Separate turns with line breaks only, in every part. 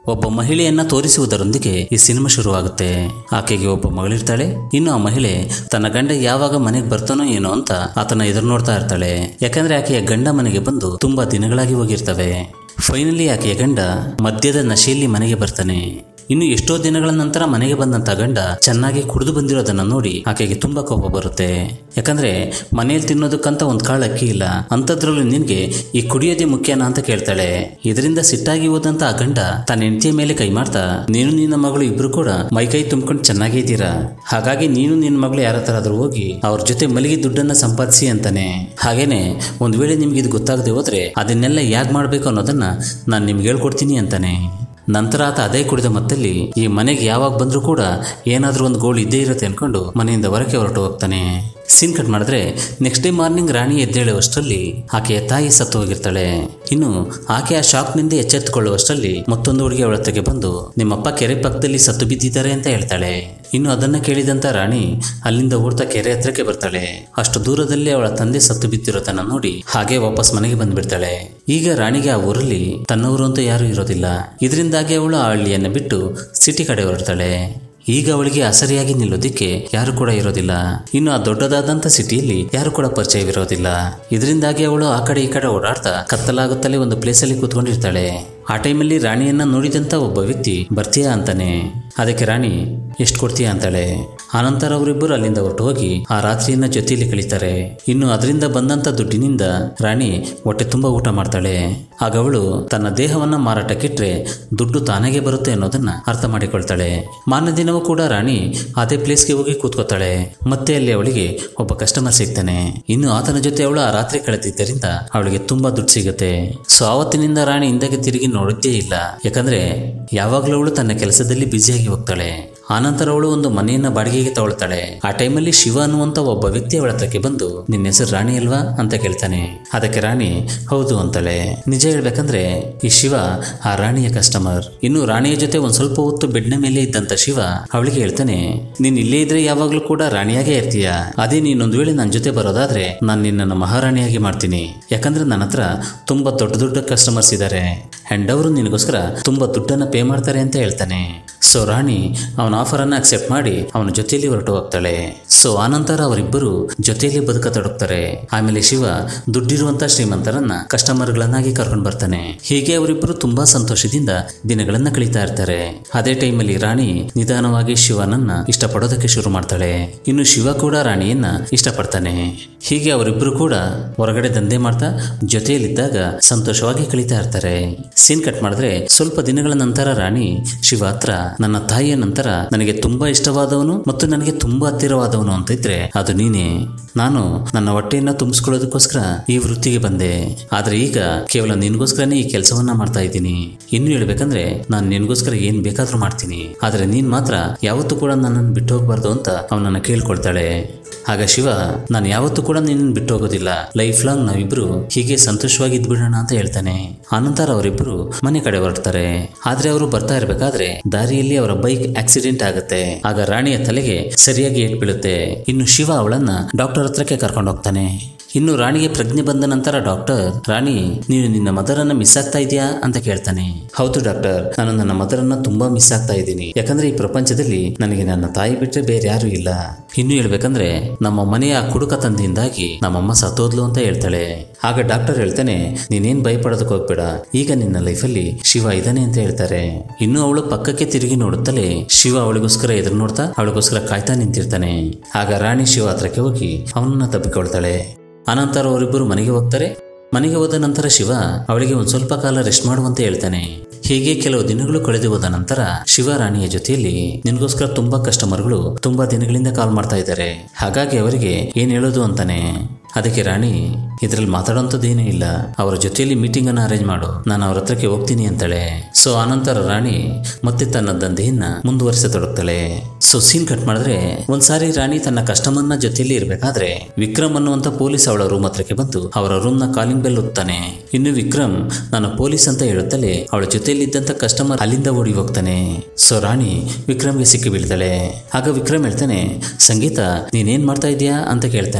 ಒಬ್ಬ ಮಹಿಳೆಯನ್ನ ತೋರಿಸುವುದರೊಂದಿಗೆ ಈ ಸಿನಿಮಾ ಶುರುವಾಗುತ್ತೆ ಆಕೆಗೆ ಒಬ್ಬ ಮಗಳಿರ್ತಾಳೆ ಇನ್ನು ಆ ಮಹಿಳೆ ತನ್ನ ಗಂಡ ಯಾವಾಗ ಮನೆಗೆ ಬರ್ತಾನೋ ಏನೋ ಅಂತ ಆತನ ಎದುರು ನೋಡ್ತಾ ಇರ್ತಾಳೆ ಯಾಕಂದ್ರೆ ಆಕೆಯ ಗಂಡ ಮನೆಗೆ ಬಂದು ತುಂಬಾ ದಿನಗಳಾಗಿ ಹೋಗಿರ್ತವೆ ಫೈನಲಿ ಆಕೆಯ ಗಂಡ ಮದ್ಯದ ನಶೆಯಲ್ಲಿ ಮನೆಗೆ ಬರ್ತಾನೆ ಇನ್ನು ಎಷ್ಟೋ ದಿನಗಳ ನಂತರ ಮನೆಗೆ ಬಂದಂತ ಗಂಡ ಚೆನ್ನಾಗಿ ಕುಡಿದು ಬಂದಿರೋದನ್ನ ನೋಡಿ ಆಕೆಗೆ ತುಂಬಾ ಕೋಪ ಬರುತ್ತೆ ಯಾಕಂದ್ರೆ ಮನೆಯಲ್ಲಿ ತಿನ್ನೋದಕ್ಕಂತ ಒಂದ್ ಕಾಳು ಅಕ್ಕಿ ಇಲ್ಲ ಅಂಥದ್ರಲ್ಲೂ ನಿನ್ಗೆ ಈ ಕುಡಿಯೋದೇ ಮುಖ್ಯನಾ ಅಂತ ಕೇಳ್ತಾಳೆ ಇದರಿಂದ ಸಿಟ್ಟಾಗಿ ಹೋದಂತ ಆ ಗಂಡ ತನ್ನ ಹೆಂಡತಿಯ ಮೇಲೆ ಕೈ ಮಾಡ್ತಾ ನೀನು ನಿನ್ನ ಮಗಳು ಇಬ್ರು ಕೂಡ ಮೈಕೈ ತುಂಬ್ಕೊಂಡು ಚೆನ್ನಾಗೇ ಇದ್ದೀರಾ ಹಾಗಾಗಿ ನೀನು ನಿನ್ನ ಮಗಳು ಯಾರ ಹತ್ರ ಆದ್ರೂ ಹೋಗಿ ಅವ್ರ ಜೊತೆ ಮಲಗಿ ದುಡ್ಡನ್ನ ಸಂಪಾದಿಸಿ ಅಂತಾನೆ ಹಾಗೇನೆ ಒಂದ್ ವೇಳೆ ನಿಮ್ಗೆ ಇದು ಗೊತ್ತಾಗದೆ ಹೋದ್ರೆ ಅದನ್ನೆಲ್ಲ ಯಾಕೆ ಮಾಡ್ಬೇಕು ಅನ್ನೋದನ್ನ ನಾನು ನಿಮ್ಗೆ ಹೇಳ್ಕೊಡ್ತೀನಿ ಅಂತಾನೆ ನಂತರ ಆತ ಅದೇ ಕುಡಿದ ಮತ್ತಲ್ಲಿ ಈ ಮನೆಗೆ ಯಾವಾಗ ಬಂದರೂ ಕೂಡ ಏನಾದರೂ ಒಂದು ಗೋಳು ಇದ್ದೇ ಇರುತ್ತೆ ಅನ್ಕೊಂಡು ಮನೆಯಿಂದ ಹೊರಗೆ ಹೊರಟು ಹೋಗ್ತಾನೆ ಸೀನ್ ಕಟ್ ಮಾಡಿದ್ರೆ ನೆಕ್ಸ್ಟ್ ಡೇ ಮಾರ್ನಿಂಗ್ ರಾಣಿ ಎದ್ದೇಳುವಷ್ಟರಲ್ಲಿ ಆಕೆಯ ತಾಯಿ ಸತ್ತು ಹೋಗಿರ್ತಾಳೆ ಇನ್ನು ಆಕೆ ಆ ಶಾಕ್ನಿಂದ ಎಚ್ಚೆತ್ತುಕೊಳ್ಳುವಷ್ಟರಲ್ಲಿ ಮತ್ತೊಂದು ಹುಡುಗಿ ಅವಳ ಹತ್ರಕ್ಕೆ ಬಂದು ನಿಮ್ಮಪ್ಪ ಕೆರೆ ಪಕ್ಕದಲ್ಲಿ ಸತ್ತು ಬಿದ್ದಿದ್ದಾರೆ ಅಂತ ಹೇಳ್ತಾಳೆ ಇನ್ನು ಅದನ್ನ ಕೇಳಿದಂತ ರಾಣಿ ಅಲ್ಲಿಂದ ಓಡ್ತಾ ಕೆರೆ ಹತ್ರಕ್ಕೆ ಬರ್ತಾಳೆ ಅಷ್ಟು ದೂರದಲ್ಲಿ ಅವಳ ತಂದೆ ಸತ್ತು ಬಿದ್ದಿರೋದನ್ನ ನೋಡಿ ಹಾಗೆ ವಾಪಸ್ ಮನೆಗೆ ಬಂದ್ಬಿಡ್ತಾಳೆ ಈಗ ರಾಣಿಗೆ ಆ ಊರಲ್ಲಿ ತನ್ನವರು ಅಂತ ಯಾರೂ ಇರೋದಿಲ್ಲ ಇದರಿಂದಾಗಿ ಅವಳು ಆ ಹಳ್ಳಿಯನ್ನು ಬಿಟ್ಟು ಸಿಟಿ ಕಡೆ ಹೊರಡ್ತಾಳೆ ಈಗ ಅವಳಿಗೆ ಅಸರಿಯಾಗಿ ನಿಲ್ಲೋದಿಕ್ಕೆ ಯಾರು ಕೂಡ ಇರೋದಿಲ್ಲ ಇನ್ನು ಆ ದೊಡ್ಡದಾದಂತ ಸಿಟಿಯಲ್ಲಿ ಯಾರು ಕೂಡ ಪರಿಚಯವಿರೋದಿಲ್ಲ ಇದರಿಂದಾಗಿ ಅವಳು ಆ ಕಡೆ ಈ ಕಡೆ ಓಡಾಡ್ತಾ ಕತ್ತಲಾಗುತ್ತಲೇ ಒಂದು ಪ್ಲೇಸಲ್ಲಿ ಕೂತ್ಕೊಂಡಿರ್ತಾಳೆ ಆ ಟೈಮಲ್ಲಿ ರಾಣಿಯನ್ನ ನೋಡಿದಂತ ಒಬ್ಬ ವ್ಯಕ್ತಿ ಬರ್ತೀಯಾ ಅಂತಾನೆ ಅದಕ್ಕೆ ರಾಣಿ ಎಷ್ಟು ಕೊಡ್ತೀಯಾ ಅಂತಾಳೆ ಆನಂತರ ಅವರಿಬ್ಬರು ಅಲ್ಲಿಂದ ಹೊರಟು ಹೋಗಿ ಆ ರಾತ್ರಿಯನ್ನ ಜೊತೆಯಲ್ಲಿ ಕಳೀತಾರೆ ಇನ್ನು ಅದರಿಂದ ಬಂದಂತ ದುಡ್ಡಿನಿಂದ ರಾಣಿ ಹೊಟ್ಟೆ ತುಂಬಾ ಊಟ ಮಾಡ್ತಾಳೆ ಆಗ ಅವಳು ತನ್ನ ದೇಹವನ್ನ ಮಾರಾಟಕ್ಕಿಟ್ರೆ ದುಡ್ಡು ತಾನಾಗೆ ಬರುತ್ತೆ ಅನ್ನೋದನ್ನ ಅರ್ಥ ಮಾಡಿಕೊಳ್ತಾಳೆ ಮಾರನೇ ದಿನವೂ ಕೂಡ ರಾಣಿ ಅದೇ ಪ್ಲೇಸ್ಗೆ ಹೋಗಿ ಕೂತ್ಕೋತಾಳೆ ಮತ್ತೆ ಅಲ್ಲಿ ಅವಳಿಗೆ ಒಬ್ಬ ಕಸ್ಟಮರ್ ಸಿಗ್ತಾನೆ ಇನ್ನು ಆತನ ಜೊತೆ ಅವಳು ಆ ರಾತ್ರಿ ಕಳೆದಿದ್ದರಿಂದ ಅವಳಿಗೆ ತುಂಬಾ ದುಡ್ಡು ಸಿಗುತ್ತೆ ಸೊ ಆವತ್ತಿನಿಂದ ರಾಣಿ ಹಿಂದಕ್ಕೆ ತಿರುಗಿ ನೋಡಿದ್ದೇ ಇಲ್ಲ ಯಾಕಂದ್ರೆ ಯಾವಾಗಲೂ ಅವಳು ತನ್ನ ಕೆಲಸದಲ್ಲಿ ಬ್ಯುಸಿಯಾಗಿ ಹೋಗ್ತಾಳೆ ಆನಂತರ ಅವಳು ಒಂದು ಮನೆಯನ್ನ ಬಾಡಿಗೆಗೆ ತಗೊಳ್ತಾಳೆ ಆ ಟೈಮಲ್ಲಿ ಶಿವ ಅನ್ನುವಂತ ಒಬ್ಬ ವ್ಯಕ್ತಿ ಅವಳ ಹತ್ರಕ್ಕೆ ಬಂದು ನಿನ್ನ ಹೆಸರು ರಾಣಿ ಅಲ್ವಾ ಅಂತ ಕೇಳ್ತಾನೆ ಅದಕ್ಕೆ ರಾಣಿ ಹೌದು ಅಂತಾಳೆ ನಿಜ ಹೇಳ್ಬೇಕಂದ್ರೆ ಈ ಶಿವ ಆ ರಾಣಿಯ ಕಸ್ಟಮರ್ ಇನ್ನು ರಾಣಿಯ ಜೊತೆ ಒಂದ್ ಸ್ವಲ್ಪ ಹೊತ್ತು ಬೆಡ್ನ ಮೇಲೆ ಇದ್ದಂತ ಶಿವ ಅವಳಿಗೆ ಹೇಳ್ತಾನೆ ನೀನ್ ಇಲ್ಲೇ ಇದ್ರೆ ಯಾವಾಗ್ಲೂ ಕೂಡ ರಾಣಿಯಾಗೇ ಇರ್ತೀಯ ಅದೇ ನೀನೊಂದ್ ವೇಳೆ ನನ್ನ ಜೊತೆ ಬರೋದಾದ್ರೆ ನಾನು ನಿನ್ನನ್ನು ಮಹಾರಾಣಿಯಾಗಿ ಮಾಡ್ತೀನಿ ಯಾಕಂದ್ರೆ ನನ್ನ ಹತ್ರ ತುಂಬಾ ದೊಡ್ಡ ದೊಡ್ಡ ಕಸ್ಟಮರ್ಸ್ ಇದ್ದಾರೆ ಅಂಡ್ ಅವರು ನಿನಗೋಸ್ಕರ ತುಂಬಾ ದುಡ್ಡನ್ನ ಪೇ ಮಾಡ್ತಾರೆ ಅಂತ ಹೇಳ್ತಾನೆ ಸೊ ರಾಣಿ ಅವನ ಆಫರ್ ಅನ್ನ ಅಕ್ಸೆಪ್ಟ್ ಮಾಡಿ ಅವನ ಜೊತೆಯಲ್ಲಿ ಹೊರಟು ಹೋಗ್ತಾಳೆ ಸೊ ಆನಂತರ ಅವರಿಬ್ಬರು ಜೊತೆಯಲ್ಲಿ ಬದುಕತೊಡಗ್ತಾರೆ ಆಮೇಲೆ ಶಿವ ದುಡ್ಡಿರುವಂತ ಶ್ರೀಮಂತರನ್ನ ಕಸ್ಟಮರ್ಗಳನ್ನಾಗಿ ಕರ್ಕೊಂಡು ಬರ್ತಾನೆ ಹೀಗೆ ಅವರಿಬ್ಬರು ತುಂಬಾ ಸಂತೋಷದಿಂದ ದಿನಗಳನ್ನ ಕಳೀತಾ ಇರ್ತಾರೆ ಅದೇ ಟೈಮಲ್ಲಿ ರಾಣಿ ನಿಧಾನವಾಗಿ ಶಿವನನ್ನ ಇಷ್ಟಪಡೋದಕ್ಕೆ ಶುರು ಮಾಡ್ತಾಳೆ ಇನ್ನು ಶಿವ ಕೂಡ ರಾಣಿಯನ್ನ ಇಷ್ಟಪಡ್ತಾನೆ ಹೀಗೆ ಅವರಿಬ್ಬರು ಕೂಡ ಹೊರಗಡೆ ದಂಧೆ ಮಾಡ್ತಾ ಜೊತೆಯಲ್ಲಿದ್ದಾಗ ಸಂತೋಷವಾಗಿ ಕಳೀತಾ ಇರ್ತಾರೆ ಸೀನ್ ಕಟ್ ಮಾಡಿದ್ರೆ ಸ್ವಲ್ಪ ದಿನಗಳ ನಂತರ ರಾಣಿ ಶಿವ ಹತ್ರ ನನ್ನ ತಾಯಿಯ ನಂತರ ನನಗೆ ತುಂಬಾ ಇಷ್ಟವಾದವನು ಮತ್ತು ನನಗೆ ತುಂಬಾ ಹತ್ತಿರವಾದವನು ಅಂತ ಇದ್ರೆ ಅದು ನೀನೇ ನಾನು ನನ್ನ ಹೊಟ್ಟೆಯನ್ನ ತುಂಬಿಸ್ಕೊಳ್ಳೋದಕ್ಕೋಸ್ಕರ ಈ ವೃತ್ತಿಗೆ ಬಂದೆ ಆದ್ರೆ ಈಗ ಕೇವಲ ನಿನ್ಗೋಸ್ಕರನೇ ಈ ಕೆಲಸವನ್ನ ಮಾಡ್ತಾ ಇದ್ದೀನಿ ಇನ್ನು ಹೇಳ್ಬೇಕಂದ್ರೆ ನಾನು ನಿನ್ಗೋಸ್ಕರ ಏನ್ ಬೇಕಾದ್ರೂ ಮಾಡ್ತೀನಿ ಆದ್ರೆ ನೀನ್ ಮಾತ್ರ ಯಾವತ್ತೂ ಕೂಡ ನನ್ನನ್ನು ಬಿಟ್ಟು ಹೋಗ್ಬಾರ್ದು ಅಂತ ಅವನನ್ನ ಕೇಳ್ಕೊಳ್ತಾಳೆ ಆಗ ಶಿವ ನಾನು ಯಾವತ್ತೂ ಕೂಡ ನಿನ್ನ ಬಿಟ್ಟು ಹೋಗೋದಿಲ್ಲ ಲೈಫ್ ಲಾಂಗ್ ನಾವಿಬ್ರು ಹೀಗೆ ಸಂತೋಷವಾಗಿ ಇದ್ಬಿಡೋಣ ಅಂತ ಹೇಳ್ತಾನೆ ಆನಂತರ ಅವರಿಬ್ರು ಮನೆ ಕಡೆ ಹೊರಡ್ತಾರೆ ಆದ್ರೆ ಅವರು ಬರ್ತಾ ಇರ್ಬೇಕಾದ್ರೆ ದಾರಿಯಲ್ಲಿ ಅವರ ಬೈಕ್ ಆಕ್ಸಿಡೆಂಟ್ ಆಗುತ್ತೆ ಆಗ ರಾಣಿಯ ತಲೆಗೆ ಸರಿಯಾಗಿ ಏಟ್ ಬೀಳುತ್ತೆ ಇನ್ನು ಶಿವ ಅವಳನ್ನ ಡಾಕ್ಟರ್ ಹತ್ರಕ್ಕೆ ಕರ್ಕೊಂಡು ಹೋಗ್ತಾನೆ ಇನ್ನು ರಾಣಿಗೆ ಪ್ರಜ್ಞೆ ಬಂದ ನಂತರ ಡಾಕ್ಟರ್ ರಾಣಿ ನೀನು ನಿನ್ನ ಮದರನ್ನ ಮಿಸ್ ಆಗ್ತಾ ಇದೆಯಾ ಅಂತ ಕೇಳ್ತಾನೆ ಹೌದು ಡಾಕ್ಟರ್ ನಾನು ನನ್ನ ಮದರನ್ನ ತುಂಬಾ ಮಿಸ್ ಆಗ್ತಾ ಇದ್ದೀನಿ ಯಾಕಂದ್ರೆ ಈ ಪ್ರಪಂಚದಲ್ಲಿ ನನಗೆ ನನ್ನ ತಾಯಿ ಬಿಟ್ಟರೆ ಬೇರೆ ಯಾರು ಇಲ್ಲ ಇನ್ನು ಹೇಳ್ಬೇಕಂದ್ರೆ ನಮ್ಮ ಮನೆಯ ಆ ಕುಡುಕ ತಂದೆಯಿಂದಾಗಿ ನಮ್ಮಮ್ಮ ಸತ್ತೋದ್ಲು ಅಂತ ಹೇಳ್ತಾಳೆ ಆಗ ಡಾಕ್ಟರ್ ಹೇಳ್ತಾನೆ ನೀನೇನ್ ಭಯಪಡೋದಕ್ಕೆ ಹೋಗ್ಬೇಡ ಈಗ ನಿನ್ನ ಲೈಫಲ್ಲಿ ಶಿವ ಇದ್ದಾನೆ ಅಂತ ಹೇಳ್ತಾರೆ ಇನ್ನು ಅವಳು ಪಕ್ಕಕ್ಕೆ ತಿರುಗಿ ನೋಡುತ್ತಲೇ ಶಿವ ಅವಳಿಗೋಸ್ಕರ ಎದುರು ನೋಡ್ತಾ ಅವಳಿಗೋಸ್ಕರ ಕಾಯ್ತಾ ನಿಂತಿರ್ತಾನೆ ಆಗ ರಾಣಿ ಶಿವ ಹತ್ರಕ್ಕೆ ಹೋಗಿ ಅವನನ್ನ ತಬ್ಬಿಕೊಳ್ತಾಳೆ ಅನಂತರ ಅವರಿಬ್ಬರು ಮನೆಗೆ ಹೋಗ್ತಾರೆ ಮನೆಗೆ ಹೋದ ನಂತರ ಶಿವ ಅವಳಿಗೆ ಒಂದು ಸ್ವಲ್ಪ ಕಾಲ ರೆಸ್ಟ್ ಮಾಡುವಂತೆ ಹೇಳ್ತಾನೆ ಹೀಗೆ ಕೆಲವು ದಿನಗಳು ಕಳೆದು ಹೋದ ನಂತರ ಶಿವ ರಾಣಿಯ ಜೊತೆಯಲ್ಲಿ ನಿನ್ಗೋಸ್ಕರ ತುಂಬಾ ಕಸ್ಟಮರ್ಗಳು ತುಂಬಾ ದಿನಗಳಿಂದ ಕಾಲ್ ಮಾಡ್ತಾ ಇದ್ದಾರೆ ಹಾಗಾಗಿ ಅವರಿಗೆ ಏನ್ ಹೇಳೋದು ಅಂತಾನೆ ಅದಕ್ಕೆ ರಾಣಿ ಇದ್ರಲ್ಲಿ ಮಾತಾಡೋಂಥದ್ದೇನೂ ಇಲ್ಲ ಅವರ ಜೊತೆಯಲ್ಲಿ ಮೀಟಿಂಗ್ ಅನ್ನ ಅರೇಂಜ್ ಮಾಡು ನಾನು ಅವ್ರ ಹತ್ರಕ್ಕೆ ಹೋಗ್ತೀನಿ ಅಂತಾಳೆ ಸೊ ಆನಂತರ ರಾಣಿ ಮತ್ತೆ ತನ್ನ ದಂಧೆಯನ್ನ ಮುಂದುವರಿಸತೊಡಗ್ತಾಳೆ ಸೊ ಸೀನ್ ಕಟ್ ಮಾಡಿದ್ರೆ ಒಂದ್ಸಾರಿ ರಾಣಿ ತನ್ನ ಕಸ್ಟಮರ್ನ ಜೊತೆಯಲ್ಲಿ ಇರ್ಬೇಕಾದ್ರೆ ವಿಕ್ರಮ್ ಅನ್ನುವಂತ ಪೊಲೀಸ್ ಅವಳ ರೂಮ್ ಹತ್ರಕ್ಕೆ ಬಂದು ಅವರ ರೂಮ್ ನ ಕಾಲಿಂಗ್ ಬೆಲ್ ಒತ್ತಾನೆ ಇನ್ನು ವಿಕ್ರಮ್ ನಾನು ಪೊಲೀಸ್ ಅಂತ ಹೇಳುತ್ತಲೇ ಅವಳ ಜೊತೆಯಲ್ಲಿದ್ದಂತ ಕಸ್ಟಮರ್ ಅಲ್ಲಿಂದ ಓಡಿ ಹೋಗ್ತಾನೆ ಸೊ ರಾಣಿ ವಿಕ್ರಮ್ಗೆ ಸಿಕ್ಕಿ ಬೀಳ್ತಾಳೆ ಆಗ ವಿಕ್ರಮ್ ಹೇಳ್ತಾನೆ ಸಂಗೀತ ನೀನೇನ್ ಮಾಡ್ತಾ ಇದೀಯಾ ಅಂತ ಕೇಳ್ತಾನೆ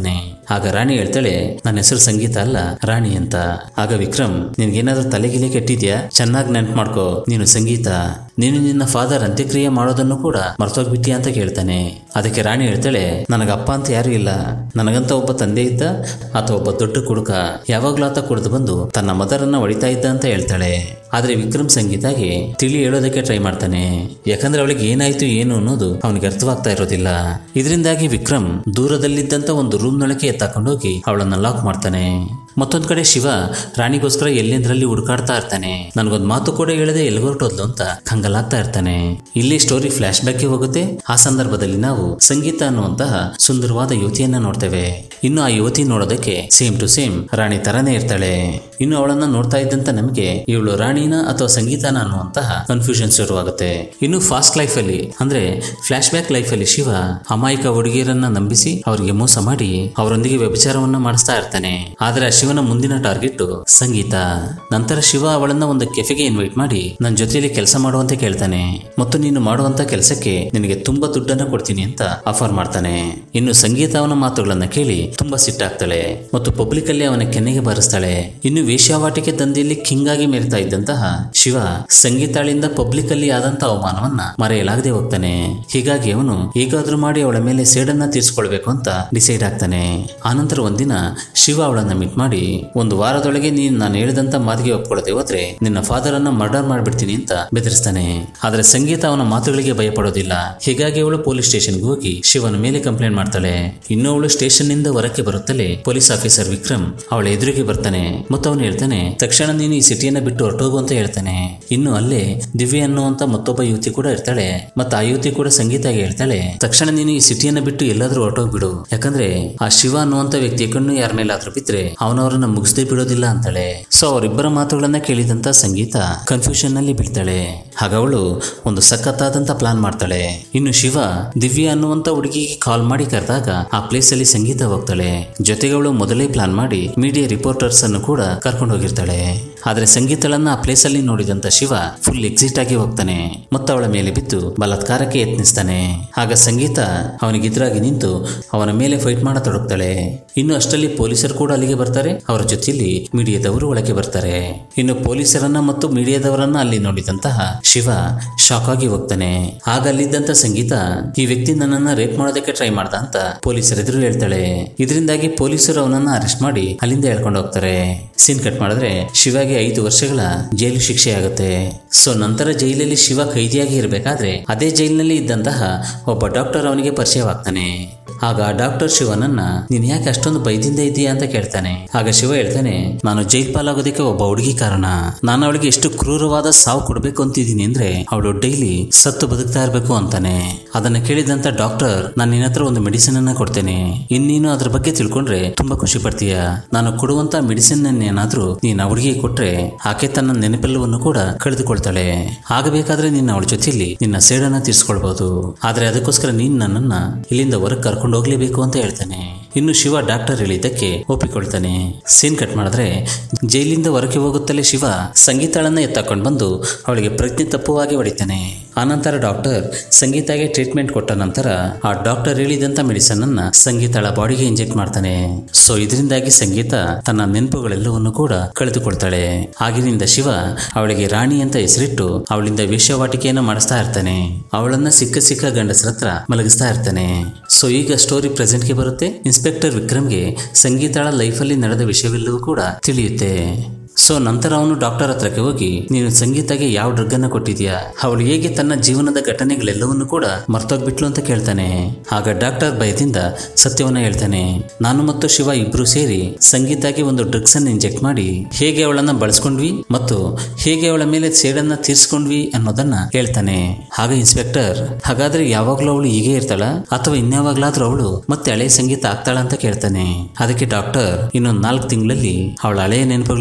ಆಗ ರಾಣಿ ಹೇಳ್ತಾಳೆ ನನ್ನ ಹೆಸರು ಸಂಗೀತ ಅಲ್ಲ ರಾಣಿ ಅಂತ ಆಗ ವಿಕ್ರಮ್ ನಿನ್ಗೇನಾದ್ರೂ ತಲೆಗಿಲೆ ಕೆಟ್ಟಿದ್ಯಾ ಚೆನ್ನಾಗಿ ನೆನ್ಪು ಮಾಡ್ಕೋ ನೀನು ಸಂಗೀತ ನೀನು ನಿನ್ನ ಫಾದರ್ ಅಂತ್ಯಕ್ರಿಯೆ ಮಾಡೋದನ್ನು ಕೂಡ ಮರ್ತೋಗ್ಬಿಟ್ಟಿಯಾ ಅಂತ ಕೇಳ್ತಾನೆ ಅದಕ್ಕೆ ರಾಣಿ ಹೇಳ್ತಾಳೆ ನನಗ ಅಪ್ಪ ಅಂತ ಯಾರು ಇಲ್ಲ ನನಗಂತ ಒಬ್ಬ ತಂದೆ ಇದ್ದ ಆತ ಒಬ್ಬ ದೊಡ್ಡ ಕುಡುಕ ಯಾವಾಗ್ಲೂ ಆತ ಕುಡಿದು ಬಂದು ತನ್ನ ಮದರನ್ನ ಹೊಡಿತಾ ಇದ್ದ ಅಂತ ಹೇಳ್ತಾಳೆ ಆದ್ರೆ ವಿಕ್ರಮ್ ಸಂಗೀತಾಗೆ ತಿಳಿ ಹೇಳೋದಕ್ಕೆ ಟ್ರೈ ಮಾಡ್ತಾನೆ ಯಾಕಂದ್ರೆ ಅವಳಿಗೆ ಏನಾಯ್ತು ಏನು ಅನ್ನೋದು ಅವನಿಗೆ ಅರ್ಥವಾಗ್ತಾ ಇರೋದಿಲ್ಲ ಇದರಿಂದಾಗಿ ವಿಕ್ರಮ್ ದೂರದಲ್ಲಿದ್ದಂತ ಒಂದು ರೂಮ್ನೊಳಗೆ ಎತ್ತಾಕೊಂಡೋಗಿ ಅವಳನ್ನ ಲಾಕ್ ಮಾಡ್ತಾನೆ ಮತ್ತೊಂದ್ ಕಡೆ ಶಿವ ರಾಣಿಗೋಸ್ಕರ ಎಲ್ಲೆಂದ್ರಲ್ಲಿ ಹುಡುಕಾಡ್ತಾ ಇರ್ತಾನೆ ನನಗೊಂದು ಮಾತು ಕೂಡ ಹೇಳದೆ ಎಲ್ಗೊರ್ಟೋದ್ಲು ಅಂತ ಕಂಗಲಾಗ್ತಾ ಇರ್ತಾನೆ ಇಲ್ಲಿ ಸ್ಟೋರಿ ಫ್ಲಾಶ್ ಬ್ಯಾಕ್ಗೆ ಹೋಗುತ್ತೆ ಆ ಸಂದರ್ಭದಲ್ಲಿ ನಾವು ಸಂಗೀತ ಅನ್ನುವಂತಹ ಸುಂದರವಾದ ಯುವತಿಯನ್ನ ನೋಡ್ತೇವೆ ಇನ್ನು ಆ ಯುವತಿ ನೋಡೋದಕ್ಕೆ ಸೇಮ್ ಟು ಸೇಮ್ ರಾಣಿ ತರಾನೇ ಇರ್ತಾಳೆ ಇನ್ನು ಅವಳನ್ನ ನೋಡ್ತಾ ಇದ್ದಂತ ನಮಗೆ ಇವಳು ರಾಣಿನ ಅಥವಾ ಸಂಗೀತನ ಅನ್ನುವಂತಹ ಕನ್ಫ್ಯೂಷನ್ ಶುರುವಾಗುತ್ತೆ ಇನ್ನು ಫಾಸ್ಟ್ ಲೈಫ್ ಅಲ್ಲಿ ಅಂದ್ರೆ ಫ್ಲಾಶ್ ಬ್ಯಾಕ್ ಲೈಫ್ ಅಲ್ಲಿ ಶಿವ ಅಮಾಯಕ ಹುಡುಗಿಯರನ್ನ ನಂಬಿಸಿ ಅವರಿಗೆ ಮೋಸ ಮಾಡಿ ಅವರೊಂದಿಗೆ ವ್ಯಭಿಚಾರವನ್ನ ಮಾಡಿಸ್ತಾ ಇರ್ತಾನೆ ಆದ್ರೆ ಆ ಶಿವನ ಮುಂದಿನ ಟಾರ್ಗೆಟ್ ಸಂಗೀತ ನಂತರ ಶಿವ ಅವಳನ್ನ ಒಂದು ಕೆಫೆಗೆ ಇನ್ವೈಟ್ ಮಾಡಿ ನನ್ನ ಜೊತೆಯಲ್ಲಿ ಕೆಲಸ ಮಾಡುವಂತೆ ಕೇಳ್ತಾನೆ ಮತ್ತು ನೀನು ಮಾಡುವಂತ ಕೆಲಸಕ್ಕೆ ನಿನಗೆ ತುಂಬಾ ದುಡ್ಡನ್ನ ಕೊಡ್ತೀನಿ ಅಂತ ಆಫರ್ ಮಾಡ್ತಾನೆ ಇನ್ನು ಸಂಗೀತ ಅವನ ಮಾತುಗಳನ್ನ ಕೇಳಿ ತುಂಬಾ ಸಿಟ್ಟಾಗ್ತಾಳೆ ಮತ್ತು ಪಬ್ಲಿಕ್ ಅಲ್ಲಿ ಅವನ ಕೆನ್ನೆಗೆ ಬಾರಿಸ್ತಾಳೆ ಇನ್ನು ವೇಶ್ಯಾವಾಟಿಕೆ ದಂಧೆಯಲ್ಲಿ ಕಿಂಗ್ ಆಗಿ ಮೆರಿತಾ ಇದ್ದಂತಹ ಶಿವ ಸಂಗೀತಾಳಿಂದ ಪಬ್ಲಿಕ್ ಅಲ್ಲಿ ಆದಂತ ಅವಮಾನವನ್ನ ಮರೆಯಲಾಗದೆ ಹೋಗ್ತಾನೆ ಹೀಗಾಗಿ ಅವನು ಹೇಗಾದ್ರೂ ಮಾಡಿ ಅವಳ ಮೇಲೆ ಸೇಡನ್ನ ತೀರ್ಸ್ಕೊಳ್ಬೇಕು ಅಂತ ಡಿಸೈಡ್ ಆಗ್ತಾನೆ ಆನಂತರ ಒಂದಿನ ಶಿವ ಅವಳನ್ನ ಮೀಟ್ ಮಾಡಿ ಒಂದು ವಾರದೊಳಗೆ ನೀನ್ ನಾನು ಹೇಳಿದಂತ ಮಾತಿಗೆ ಒಪ್ಕೊಳ್ಳದೆ ಹೋದ್ರೆ ನಿನ್ನ ಫಾದರ್ ಅನ್ನ ಮರ್ಡರ್ ಮಾಡ್ಬಿಡ್ತೀನಿ ಅಂತ ಬೆದರಿಸ್ತಾನೆ ಆದ್ರೆ ಸಂಗೀತ ಅವನ ಮಾತುಗಳಿಗೆ ಭಯಪಡೋದಿಲ್ಲ ಹೀಗಾಗಿ ಅವಳು ಪೊಲೀಸ್ ಸ್ಟೇಷನ್ಗೆ ಹೋಗಿ ಶಿವನ ಮೇಲೆ ಕಂಪ್ಲೇಂಟ್ ಮಾಡ್ತಾಳೆ ಇನ್ನು ಅವಳು ಸ್ಟೇಷನ್ ನಿಂದ ಹೊರಕ್ಕೆ ಬರುತ್ತಲೇ ಪೊಲೀಸ್ ಆಫೀಸರ್ ವಿಕ್ರಮ್ ಅವಳ ಎದುರಿಗೆ ಬರ್ತಾನೆ ಮತ್ತು ಅವನು ಹೇಳ್ತಾನೆ ತಕ್ಷಣ ನೀನು ಈ ಸಿಟಿಯನ್ನ ಬಿಟ್ಟು ಹೊರಟೋಗು ಅಂತ ಹೇಳ್ತಾನೆ ಇನ್ನು ಅಲ್ಲೇ ದಿವ್ಯ ಅನ್ನುವಂತ ಮತ್ತೊಬ್ಬ ಯುವತಿ ಕೂಡ ಇರ್ತಾಳೆ ಮತ್ತೆ ಆ ಯುವತಿ ಕೂಡ ಸಂಗೀತಾಗಿ ಹೇಳ್ತಾಳೆ ತಕ್ಷಣ ನೀನು ಈ ಸಿಟಿಯನ್ನ ಬಿಟ್ಟು ಎಲ್ಲಾದ್ರೂ ಹೊರಟೋಗ್ಬಿಡು ಯಾಕಂದ್ರೆ ಆ ಶಿವ ಅನ್ನುವಂತ ವ್ಯಕ್ತಿಯ ಕಣ್ಣು ಯಾರ ಮೇಲಾದ್ರೂ ಬಿದ್ರೆ ಅವನವರನ್ನ ಮುಗಿಸದೇ ಬಿಡೋದಿಲ್ಲ ಅಂತಾಳೆ ಸೊ ಅವರಿಬ್ಬರ ಮಾತುಗಳನ್ನ ಕೇಳಿದಂತ ಸಂಗೀತ ಕನ್ಫ್ಯೂಷನ್ ನಲ್ಲಿ ಬೀಳ್ತಾಳೆ ಆಗ ಅವಳು ಒಂದು ಸಖತ್ತಾದಂತ ಪ್ಲಾನ್ ಮಾಡ್ತಾಳೆ ಇನ್ನು ಶಿವ ದಿವ್ಯ ಅನ್ನುವಂತ ಹುಡುಗಿಗೆ ಕಾಲ್ ಮಾಡಿ ಕರೆದಾಗ ಆ ಪ್ಲೇಸ್ ಅಲ್ಲಿ ಸಂಗೀತ ಹೋಗ್ತಾಳೆ ಜೊತೆಗೆ ಅವಳು ಮೊದಲೇ ಪ್ಲಾನ್ ಮಾಡಿ ಮೀಡಿಯಾ ರಿಪೋರ್ಟರ್ಸ್ ಅನ್ನು ಕೂಡ ಕರ್ಕೊಂಡು ಹೋಗಿರ್ತಾಳೆ ಆದ್ರೆ ಸಂಗೀತಳನ್ನ ಆ ಪ್ಲೇಸ್ ಅಲ್ಲಿ ನೋಡಿದಂತ ಶಿವ ಫುಲ್ ಎಕ್ಸಿಟ್ ಆಗಿ ಹೋಗ್ತಾನೆ ಮತ್ತು ಅವಳ ಮೇಲೆ ಬಿದ್ದು ಬಲಾತ್ಕಾರಕ್ಕೆ ಯತ್ನಿಸ್ತಾನೆ ಆಗ ಸಂಗೀತ ಅವನಿಗೆದುರಾಗಿ ನಿಂತು ಅವನ ಮೇಲೆ ಫೈಟ್ ಮಾಡತೊಡಗ್ತಾಳೆ ಇನ್ನು ಅಷ್ಟರಲ್ಲಿ ಪೊಲೀಸರು ಕೂಡ ಅಲ್ಲಿಗೆ ಬರ್ತಾರೆ ಅವರ ಜೊತೆಯಲ್ಲಿ ಮೀಡಿಯಾದವರು ಒಳಗೆ ಬರ್ತಾರೆ ಇನ್ನು ಪೊಲೀಸರನ್ನ ಮತ್ತು ಮೀಡಿಯಾದವರನ್ನ ಅಲ್ಲಿ ನೋಡಿದಂತಹ ಶಿವ ಶಾಕ್ ಆಗಿ ಹೋಗ್ತಾನೆ ಆಗ ಅಲ್ಲಿದ್ದಂತ ಸಂಗೀತ ಈ ವ್ಯಕ್ತಿ ನನ್ನನ್ನ ರೇಪ್ ಮಾಡೋದಕ್ಕೆ ಟ್ರೈ ಮಾಡ್ದ ಅಂತ ಪೊಲೀಸರ ಎದುರು ಹೇಳ್ತಾಳೆ ಇದರಿಂದಾಗಿ ಪೊಲೀಸರು ಅವನನ್ನ ಅರೆಸ್ಟ್ ಮಾಡಿ ಅಲ್ಲಿಂದ ಹೇಳ್ಕೊಂಡು ಹೋಗ್ತಾರೆ ಸೀನ್ ಕಟ್ ಮಾಡಿದ್ರೆ ಶಿವಗೆ ಐದು ವರ್ಷಗಳ ಜೈಲು ಶಿಕ್ಷೆ ಆಗುತ್ತೆ ಸೊ ನಂತರ ಜೈಲಲ್ಲಿ ಶಿವ ಕೈದಿಯಾಗಿ ಇರಬೇಕಾದ್ರೆ ಅದೇ ಜೈಲಿನಲ್ಲಿ ಇದ್ದಂತಹ ಒಬ್ಬ ಡಾಕ್ಟರ್ ಅವನಿಗೆ ಪರಿಚಯವಾಗ್ತಾನೆ ಆಗ ಡಾಕ್ಟರ್ ಶಿವನನ್ನ ನೀನ್ ಯಾಕೆ ಅಷ್ಟೊಂದು ಬೈದಿಂದ ಇದೀಯಾ ಅಂತ ಕೇಳ್ತಾನೆ ಆಗ ಶಿವ ಹೇಳ್ತಾನೆ ನಾನು ಜೈಲ್ ಪಾಲಾಗೋದಕ್ಕೆ ಒಬ್ಬ ಹುಡುಗಿ ಕಾರಣ ನಾನು ಅವಳಿಗೆ ಎಷ್ಟು ಕ್ರೂರವಾದ ಸಾವು ಕೊಡ್ಬೇಕು ಅಂತಿದ್ದೀನಿ ಅಂದ್ರೆ ಅವಳು ಡೈಲಿ ಸತ್ತು ಬದುಕ್ತಾ ಇರ್ಬೇಕು ಅಂತಾನೆ ಅದನ್ನ ಕೇಳಿದಂತ ಡಾಕ್ಟರ್ ನಾನು ನಿನ್ನ ಹತ್ರ ಒಂದು ಮೆಡಿಸಿನ್ ಅನ್ನ ಕೊಡ್ತೇನೆ ಇನ್ನೀನು ಅದ್ರ ಬಗ್ಗೆ ತಿಳ್ಕೊಂಡ್ರೆ ತುಂಬಾ ಖುಷಿ ಪಡ್ತೀಯ ನಾನು ಕೊಡುವಂತ ಮೆಡಿಸಿನ್ ಏನಾದ್ರೂ ನೀನ್ ಆ ಹುಡುಗಿಗೆ ಕೊಟ್ರೆ ಆಕೆ ತನ್ನ ನೆನಪೆಲ್ಲವನ್ನು ಕೂಡ ಕಳೆದುಕೊಳ್ತಾಳೆ ಆಗಬೇಕಾದ್ರೆ ನಿನ್ನ ಅವಳ ಜೊತೆಯಲ್ಲಿ ನಿನ್ನ ಸೇಡನ್ನ ತೀರ್ಸ್ಕೊಳ್ಬಹುದು ಆದ್ರೆ ಅದಕ್ಕೋಸ್ಕರ ನೀನ್ ನನ್ನನ್ನ ಇಲ್ಲಿಂದ ಹೊರಗೆ ಕರ್ಕೊಂಡು ಹೋಗ್ಲೇಬೇಕು ಅಂತ ಹೇಳ್ತಾನೆ ಇನ್ನು ಶಿವ ಡಾಕ್ಟರ್ ಹೇಳಿದ್ದಕ್ಕೆ ಒಪ್ಪಿಕೊಳ್ತಾನೆ ಸೀನ್ ಕಟ್ ಮಾಡಿದ್ರೆ ಜೈಲಿಂದ ಹೊರಗೆ ಹೋಗುತ್ತಲೇ ಶಿವ ಸಂಗೀತಾಳನ್ನ ಎತ್ತಾಕೊಂಡು ಬಂದು ಅವಳಿಗೆ ಪ್ರಜ್ಞೆ ತಪ್ಪುವಾಗಿ ಹೊಡಿತಾನೆ ಆನಂತರ ಡಾಕ್ಟರ್ ಸಂಗೀತಾಗೆ ಟ್ರೀಟ್ಮೆಂಟ್ ಕೊಟ್ಟ ನಂತರ ಆ ಡಾಕ್ಟರ್ ಹೇಳಿದಂತ ಮೆಡಿಸನ್ ಅನ್ನ ಸಂಗೀತಾಳ ಬಾಡಿಗೆ ಇಂಜೆಕ್ಟ್ ಮಾಡ್ತಾನೆ ಸೊ ಇದರಿಂದಾಗಿ ಸಂಗೀತ ತನ್ನ ನೆನಪುಗಳೆಲ್ಲವನ್ನು ಕೂಡ ಕಳೆದುಕೊಳ್ತಾಳೆ ಆಗಿನಿಂದ ಶಿವ ಅವಳಿಗೆ ರಾಣಿ ಅಂತ ಹೆಸರಿಟ್ಟು ಅವಳಿಂದ ವೇಶ್ಯವಾಟಿಕೆಯನ್ನು ಮಾಡಿಸ್ತಾ ಇರ್ತಾನೆ ಅವಳನ್ನ ಸಿಕ್ಕ ಸಿಕ್ಕ ಗಂಡಸರ ಹತ್ರ ಮಲಗಿಸ್ತಾ ಇರ್ತಾನೆ ಸೊ ಈಗ ಸ್ಟೋರಿ ಪ್ರೆಸೆಂಟ್ಗೆ ಬರುತ್ತೆ ಇನ್ಸ್ಪೆಕ್ಟರ್ ವಿಕ್ರಮ್ಗೆ ಸಂಗೀತಾಳ ಲೈಫಲ್ಲಿ ನಡೆದ ವಿಷಯವೆಲ್ಲವೂ ಕೂಡ ತಿಳಿಯುತ್ತೆ ಸೊ ನಂತರ ಅವನು ಡಾಕ್ಟರ್ ಹತ್ರಕ್ಕೆ ಹೋಗಿ ನೀನು ಸಂಗೀತಗೆ ಯಾವ ಡ್ರಗ್ ಅನ್ನ ಕೊಟ್ಟಿದ್ಯಾ ಅವಳು ಹೇಗೆ ತನ್ನ ಜೀವನದ ಘಟನೆಗಳೆಲ್ಲವನ್ನು ಕೂಡ ಮರ್ತೋಗ್ಬಿಟ್ಲು ಅಂತ ಕೇಳ್ತಾನೆ ಆಗ ಡಾಕ್ಟರ್ ಭಯದಿಂದ ಸತ್ಯವನ್ನ ಹೇಳ್ತಾನೆ ನಾನು ಮತ್ತು ಶಿವ ಇಬ್ರು ಸೇರಿ ಸಂಗೀತಾಗೆ ಒಂದು ಡ್ರಗ್ಸ್ ಅನ್ನು ಇಂಜೆಕ್ಟ್ ಮಾಡಿ ಹೇಗೆ ಅವಳನ್ನ ಬಳಸ್ಕೊಂಡ್ವಿ ಮತ್ತು ಹೇಗೆ ಅವಳ ಮೇಲೆ ಸೇಡನ್ನ ತೀರ್ಸ್ಕೊಂಡ್ವಿ ಅನ್ನೋದನ್ನ ಹೇಳ್ತಾನೆ ಆಗ ಇನ್ಸ್ಪೆಕ್ಟರ್ ಹಾಗಾದ್ರೆ ಯಾವಾಗ್ಲೂ ಅವಳು ಹೀಗೆ ಇರ್ತಾಳ ಅಥವಾ ಇನ್ಯಾವಾಗ್ಲಾದ್ರೂ ಅವಳು ಮತ್ತೆ ಹಳೆ ಸಂಗೀತ ಆಗ್ತಾಳ ಅಂತ ಕೇಳ್ತಾನೆ ಅದಕ್ಕೆ ಡಾಕ್ಟರ್ ಇನ್ನೊಂದ್ ನಾಲ್ಕು ತಿಂಗಳಲ್ಲಿ ಅವಳ ಹಳೆಯ ನೆನಪುಗಳೆಲ್ಲವೂ ಕೂಡ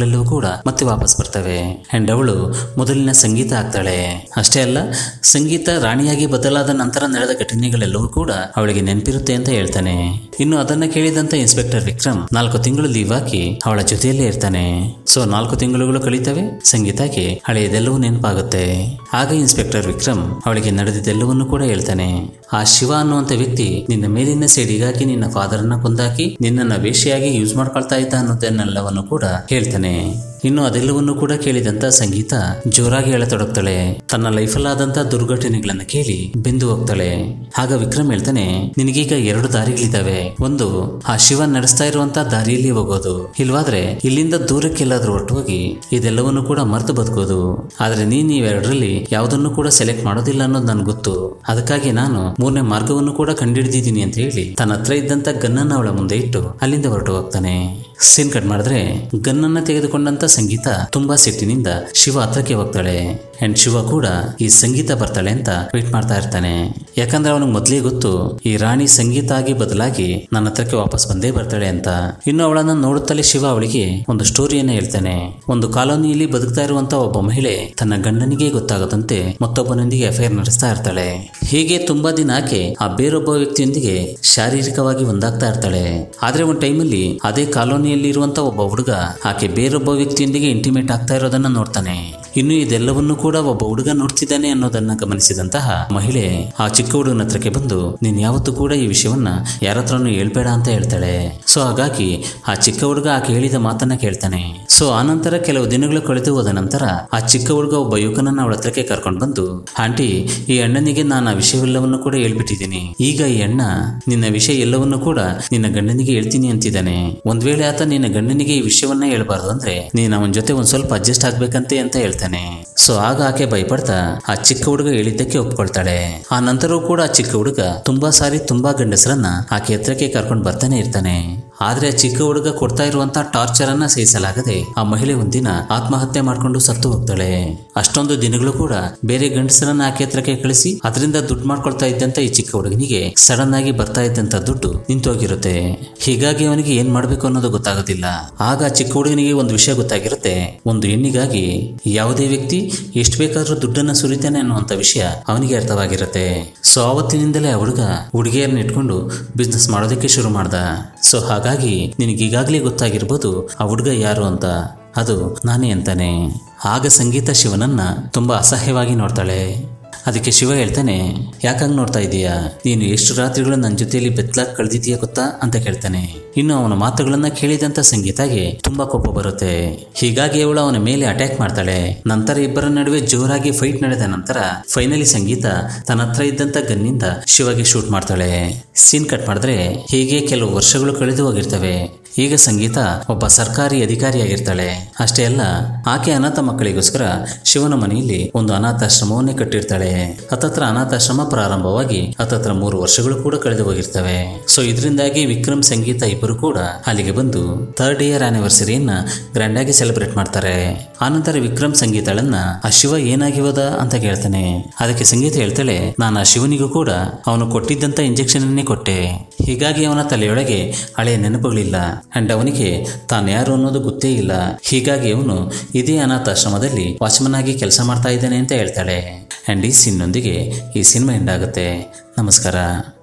ಮತ್ತೆ ವಾಪಸ್ ಬರ್ತವೆ ಅಂಡ್ ಅವಳು ಮೊದಲಿನ ಸಂಗೀತ ಆಗ್ತಾಳೆ ಅಷ್ಟೇ ಅಲ್ಲ ಸಂಗೀತ ರಾಣಿಯಾಗಿ ಬದಲಾದ ನಂತರ ನಡೆದ ಘಟನೆಗಳೆಲ್ಲವೂ ಕೂಡ ಅವಳಿಗೆ ನೆನಪಿರುತ್ತೆ ಅಂತ ಹೇಳ್ತಾನೆ ಇನ್ನು ಅದನ್ನ ಕೇಳಿದಂತ ಇನ್ಸ್ಪೆಕ್ಟರ್ ವಿಕ್ರಮ್ ನಾಲ್ಕು ತಿಂಗಳು ಲೀವ್ ಹಾಕಿ ಅವಳ ಜೊತೆಯಲ್ಲೇ ಇರ್ತಾನೆ ಸೊ ನಾಲ್ಕು ತಿಂಗಳುಗಳು ಕಳೀತವೆ ಸಂಗೀತಕ್ಕೆ ಹಳೆಯದೆಲ್ಲವೂ ನೆನಪಾಗುತ್ತೆ ಆಗ ಇನ್ಸ್ಪೆಕ್ಟರ್ ವಿಕ್ರಮ್ ಅವಳಿಗೆ ನಡೆದಿದ್ದೆಲ್ಲವನ್ನೂ ಕೂಡ ಹೇಳ್ತಾನೆ ಆ ಶಿವ ಅನ್ನುವಂತ ವ್ಯಕ್ತಿ ನಿನ್ನ ಮೇಲಿನ ಸೇಡಿಗಾಗಿ ನಿನ್ನ ಫಾದರ್ನ ಕೊಂದಾಕಿ ನಿನ್ನನ್ನ ವೇಷಿಯಾಗಿ ಯೂಸ್ ಮಾಡ್ಕೊಳ್ತಾ ಇದ್ದ ಅನ್ನೋದನ್ನೆಲ್ಲವನ್ನು ಕೂಡ ಹೇಳ್ತಾನೆ ಇನ್ನು ಅದೆಲ್ಲವನ್ನು ಕೂಡ ಕೇಳಿದಂತ ಸಂಗೀತ ಜೋರಾಗಿ ಹೇಳತೊಡಗ್ತಾಳೆ ತನ್ನ ಲೈಫಲ್ಲಾದಂತ ದುರ್ಘಟನೆಗಳನ್ನ ಕೇಳಿ ಬೆಂದು ಹೋಗ್ತಾಳೆ ಆಗ ವಿಕ್ರಮ್ ಹೇಳ್ತಾನೆ ನಿನಗೀಗ ಎರಡು ದಾರಿಗಳಿದಾವೆ ಒಂದು ಆ ಶಿವ ನಡೆಸ್ತಾ ಇರುವಂತ ದಾರಿಯಲ್ಲಿ ಹೋಗೋದು ಇಲ್ವಾದ್ರೆ ಇಲ್ಲಿಂದ ದೂರಕ್ಕೆಲ್ಲಾದ್ರೂ ಹೊರಟೋಗಿ ಇದೆಲ್ಲವನ್ನು ಕೂಡ ಮರೆತು ಬದುಕೋದು ಆದ್ರೆ ನೀನ್ ಇವೆರಡರಲ್ಲಿ ಯಾವುದನ್ನು ಕೂಡ ಸೆಲೆಕ್ಟ್ ಮಾಡೋದಿಲ್ಲ ಅನ್ನೋದು ನನ್ಗೆ ಗೊತ್ತು ಅದಕ್ಕಾಗಿ ನಾನು ಮೂರನೇ ಮಾರ್ಗವನ್ನು ಕೂಡ ಕಂಡಿಡಿದಿದ್ದೀನಿ ಅಂತ ಹೇಳಿ ತನ್ನ ಹತ್ರ ಇದ್ದಂತ ಗನ್ನನ್ನ ಅವಳ ಮುಂದೆ ಇಟ್ಟು ಅಲ್ಲಿಂದ ಹೊರಟು ಹೋಗ್ತಾನೆ ಸೀನ್ ಕಟ್ ಮಾಡಿದ್ರೆ ಗನ್ನನ್ನ ತೆಗೆದುಕೊಂಡಂತ ಸಂಗೀತ ತುಂಬಾ ಸಿಟ್ಟಿನಿಂದ ಶಿವ ಹತ್ರಕ್ಕೆ ಹೋಗ್ತಾಳೆ ಅಂಡ್ ಶಿವ ಕೂಡ ಈ ಸಂಗೀತ ಬರ್ತಾಳೆ ಅಂತ ವೇಟ್ ಮಾಡ್ತಾ ಇರ್ತಾನೆ ಯಾಕಂದ್ರೆ ಅವನಿಗೆ ಮೊದಲೇ ಗೊತ್ತು ಈ ರಾಣಿ ಸಂಗೀತ ಆಗಿ ಬದಲಾಗಿ ನನ್ನ ಹತ್ರಕ್ಕೆ ವಾಪಸ್ ಬಂದೇ ಬರ್ತಾಳೆ ಅಂತ ಇನ್ನು ಅವಳನ್ನ ನೋಡುತ್ತಲೇ ಶಿವ ಅವಳಿಗೆ ಒಂದು ಸ್ಟೋರಿಯನ್ನ ಹೇಳ್ತಾನೆ ಒಂದು ಕಾಲೋನಿಯಲ್ಲಿ ಬದುಕ್ತಾ ಇರುವಂತ ಒಬ್ಬ ಮಹಿಳೆ ತನ್ನ ಗಂಡನಿಗೆ ಗೊತ್ತಾಗದಂತೆ ಮತ್ತೊಬ್ಬನೊಂದಿಗೆ ಅಫೇರ್ ನಡೆಸ್ತಾ ಇರ್ತಾಳೆ ಹೀಗೆ ತುಂಬಾ ದಿನ ಆಕೆ ಆ ಬೇರೊಬ್ಬ ವ್ಯಕ್ತಿಯೊಂದಿಗೆ ಶಾರೀರಿಕವಾಗಿ ಒಂದಾಗ್ತಾ ಇರ್ತಾಳೆ ಆದ್ರೆ ಒಂದು ಟೈಮಲ್ಲಿ ಅದೇ ಕಾಲೋನಿಯಲ್ಲಿ ಇರುವಂತ ಒಬ್ಬ ಹುಡುಗ ಆಕೆ ಬೇರೊಬ್ಬ ವ್ಯಕ್ತಿಯೊಂದಿಗೆ ಇಂಟಿಮೇಟ್ ಆಗ್ತಾ ಇರೋದನ್ನ ನೋಡ್ತಾನೆ ಇನ್ನು ಇದೆಲ್ಲವನ್ನೂ ಕೂಡ ಒಬ್ಬ ಹುಡುಗ ನೋಡ್ತಿದ್ದಾನೆ ಅನ್ನೋದನ್ನ ಗಮನಿಸಿದಂತಹ ಮಹಿಳೆ ಆ ಚಿಕ್ಕ ಹುಡುಗನ ಹತ್ರಕ್ಕೆ ಬಂದು ನೀನ್ ಯಾವತ್ತೂ ಕೂಡ ಈ ವಿಷಯವನ್ನ ಯಾರ ಹತ್ರನೂ ಹೇಳ್ಬೇಡ ಅಂತ ಹೇಳ್ತಾಳೆ ಸೊ ಹಾಗಾಗಿ ಆ ಚಿಕ್ಕ ಹುಡುಗ ಆಕೆ ಹೇಳಿದ ಮಾತನ್ನ ಕೇಳ್ತಾನೆ ಸೊ ಆನಂತರ ಕೆಲವು ದಿನಗಳು ಕಳೆದು ಹೋದ ನಂತರ ಆ ಚಿಕ್ಕ ಹುಡುಗ ಒಬ್ಬ ಯುವಕನನ್ನ ಅವಳ ಹತ್ರಕ್ಕೆ ಕರ್ಕೊಂಡು ಬಂದು ಆಂಟಿ ಈ ಅಣ್ಣನಿಗೆ ನಾನು ಆ ವಿಷಯವೆಲ್ಲವನ್ನು ಕೂಡ ಹೇಳ್ಬಿಟ್ಟಿದ್ದೀನಿ ಈಗ ಈ ಅಣ್ಣ ನಿನ್ನ ವಿಷಯ ಎಲ್ಲವನ್ನೂ ಕೂಡ ನಿನ್ನ ಗಂಡನಿಗೆ ಹೇಳ್ತೀನಿ ಅಂತಿದ್ದಾನೆ ಒಂದ್ ವೇಳೆ ಆತ ನಿನ್ನ ಗಂಡನಿಗೆ ಈ ವಿಷಯವನ್ನ ಹೇಳ್ಬಾರ್ದು ಅಂದ್ರೆ ನೀನ್ ಅವನ ಜೊತೆ ಒಂದ್ ಸ್ವಲ್ಪ ಅಡ್ಜಸ್ಟ್ ಆಗ್ಬೇಕಂತೆ ಅಂತ ಹೇಳ್ತಾನೆ ಸೊ ಆಗ ಆಕೆ ಭಯಪಡ್ತಾ ಆ ಚಿಕ್ಕ ಹುಡುಗ ಹೇಳಿದ್ದಕ್ಕೆ ಒಪ್ಕೊಳ್ತಾಳೆ ಆ ನಂತರವೂ ಕೂಡ ಆ ಚಿಕ್ಕ ಹುಡುಗ ತುಂಬಾ ಸಾರಿ ತುಂಬಾ ಗಂಡಸರನ್ನ ಆಕೆ ಹತ್ರಕ್ಕೆ ಕರ್ಕೊಂಡು ಬರ್ತಾನೆ ಇರ್ತಾನೆ ಆದ್ರೆ ಆ ಚಿಕ್ಕ ಹುಡುಗ ಕೊಡ್ತಾ ಇರುವಂತ ಟಾರ್ಚರ್ ಅನ್ನ ಸಹಿಸಲಾಗದೆ ಆ ಮಹಿಳೆ ಒಂದಿನ ಆತ್ಮಹತ್ಯೆ ಮಾಡ್ಕೊಂಡು ಸತ್ತು ಹೋಗ್ತಾಳೆ ಅಷ್ಟೊಂದು ದಿನಗಳು ಕೂಡ ಬೇರೆ ಗಂಡಸರನ್ನ ಆಕೆ ಹತ್ರಕ್ಕೆ ಕಳಿಸಿ ಅದರಿಂದ ದುಡ್ಡು ಮಾಡ್ಕೊಳ್ತಾ ಇದ್ದಂತ ಈ ಚಿಕ್ಕ ಹುಡುಗನಿಗೆ ಸಡನ್ ಆಗಿ ಬರ್ತಾ ಇದ್ದಂತ ದುಡ್ಡು ನಿಂತೋಗಿರುತ್ತೆ ಹೀಗಾಗಿ ಅವನಿಗೆ ಏನ್ ಮಾಡ್ಬೇಕು ಅನ್ನೋದು ಗೊತ್ತಾಗೋದಿಲ್ಲ ಆಗ ಆ ಚಿಕ್ಕ ಹುಡುಗನಿಗೆ ಒಂದು ವಿಷಯ ಗೊತ್ತಾಗಿರುತ್ತೆ ಒಂದು ಹೆಣ್ಣಿಗಾಗಿ ಯಾವುದೇ ವ್ಯಕ್ತಿ ಎಷ್ಟು ಬೇಕಾದ್ರೂ ದುಡ್ಡನ್ನ ಸುರಿತಾನೆ ಅನ್ನುವಂತ ವಿಷಯ ಅವನಿಗೆ ಅರ್ಥವಾಗಿರುತ್ತೆ ಸೊ ಆವತ್ತಿನಿಂದಲೇ ಆ ಹುಡುಗ ಹುಡುಗಿಯರನ್ನ ಇಟ್ಕೊಂಡು ಬಿಸ್ನೆಸ್ ಮಾಡೋದಕ್ಕೆ ಶುರು ಮಾಡ್ದ ಸೊ ಹಾಗಾಗಿ ನಿನಗೆ ಈಗಾಗಲೇ ಗೊತ್ತಾಗಿರ್ಬೋದು ಆ ಹುಡುಗ ಯಾರು ಅಂತ ಅದು ನಾನೇ ಅಂತಾನೆ ಆಗ ಸಂಗೀತ ಶಿವನನ್ನ ತುಂಬಾ ಅಸಹ್ಯವಾಗಿ ನೋಡ್ತಾಳೆ ಅದಕ್ಕೆ ಶಿವ ಹೇಳ್ತಾನೆ ಯಾಕಂಗ್ ನೋಡ್ತಾ ಇದೀಯಾ ನೀನು ಎಷ್ಟು ರಾತ್ರಿಗಳು ನನ್ನ ಜೊತೆಯಲ್ಲಿ ಬೆತ್ತಲಾಗಿ ಕಳೆದಿದೀಯ ಗೊತ್ತಾ ಅಂತ ಕೇಳ್ತಾನೆ ಇನ್ನು ಅವನ ಮಾತುಗಳನ್ನ ಕೇಳಿದಂತ ಸಂಗೀತಾಗೆ ತುಂಬಾ ಕೋಪ ಬರುತ್ತೆ ಹೀಗಾಗಿ ಅವಳು ಅವನ ಮೇಲೆ ಅಟ್ಯಾಕ್ ಮಾಡ್ತಾಳೆ ನಂತರ ಇಬ್ಬರ ನಡುವೆ ಜೋರಾಗಿ ಫೈಟ್ ನಡೆದ ನಂತರ ಫೈನಲಿ ಸಂಗೀತ ತನ್ನ ಹತ್ರ ಇದ್ದಂತ ಗನ್ನಿಂದ ಶಿವಗೆ ಶೂಟ್ ಮಾಡ್ತಾಳೆ ಸೀನ್ ಕಟ್ ಮಾಡಿದ್ರೆ ಹೀಗೆ ಕೆಲವು ವರ್ಷಗಳು ಕಳೆದು ಹೋಗಿರ್ತವೆ ಈಗ ಸಂಗೀತ ಒಬ್ಬ ಸರ್ಕಾರಿ ಅಧಿಕಾರಿಯಾಗಿರ್ತಾಳೆ ಅಷ್ಟೇ ಅಲ್ಲ ಆಕೆ ಅನಾಥ ಮಕ್ಕಳಿಗೋಸ್ಕರ ಶಿವನ ಮನೆಯಲ್ಲಿ ಒಂದು ಅನಾಥಾಶ್ರಮವನ್ನೇ ಕಟ್ಟಿರ್ತಾಳೆ ಹತ್ತತ್ರ ಅನಾಥಾಶ್ರಮ ಪ್ರಾರಂಭವಾಗಿ ಹತ್ತತ್ರ ಮೂರು ವರ್ಷಗಳು ಕೂಡ ಕಳೆದು ಹೋಗಿರ್ತವೆ ಸೊ ಇದರಿಂದಾಗಿ ವಿಕ್ರಮ್ ಸಂಗೀತ ಇಬ್ಬರು ಕೂಡ ಅಲ್ಲಿಗೆ ಬಂದು ಥರ್ಡ್ ಇಯರ್ ಆನಿವರ್ಸರಿಯನ್ನ ಗ್ರ್ಯಾಂಡ್ ಆಗಿ ಸೆಲೆಬ್ರೇಟ್ ಮಾಡ್ತಾರೆ ಆನಂತರ ವಿಕ್ರಮ್ ಸಂಗೀತಳನ್ನ ಆ ಶಿವ ಏನಾಗಿ ಹೋದ ಅಂತ ಕೇಳ್ತಾನೆ ಅದಕ್ಕೆ ಸಂಗೀತ ಹೇಳ್ತಾಳೆ ನಾನು ಆ ಶಿವನಿಗೂ ಕೂಡ ಅವನು ಕೊಟ್ಟಿದ್ದಂತ ಇಂಜೆಕ್ಷನ್ ಅನ್ನೇ ಕೊಟ್ಟೆ ಹೀಗಾಗಿ ಅವನ ತಲೆಯೊಳಗೆ ಹಳೆಯ ನೆನಪುಗಳಿಲ್ಲ ಅಂಡ್ ಅವನಿಗೆ ತಾನು ಯಾರು ಅನ್ನೋದು ಗೊತ್ತೇ ಇಲ್ಲ ಹೀಗಾಗಿ ಅವನು ಇದೇ ಅನಾಥಾಶ್ರಮದಲ್ಲಿ ವಾಚ್ಮನ್ ಆಗಿ ಕೆಲಸ ಮಾಡ್ತಾ ಇದ್ದಾನೆ ಅಂತ ಹೇಳ್ತಾಳೆ ಅಂಡ್ ಈ ಸೀನ್ನೊಂದಿಗೆ ಈ ಸಿನಿಮಾ ಎಂಡ್ ಆಗುತ್ತೆ ನಮಸ್ಕಾರ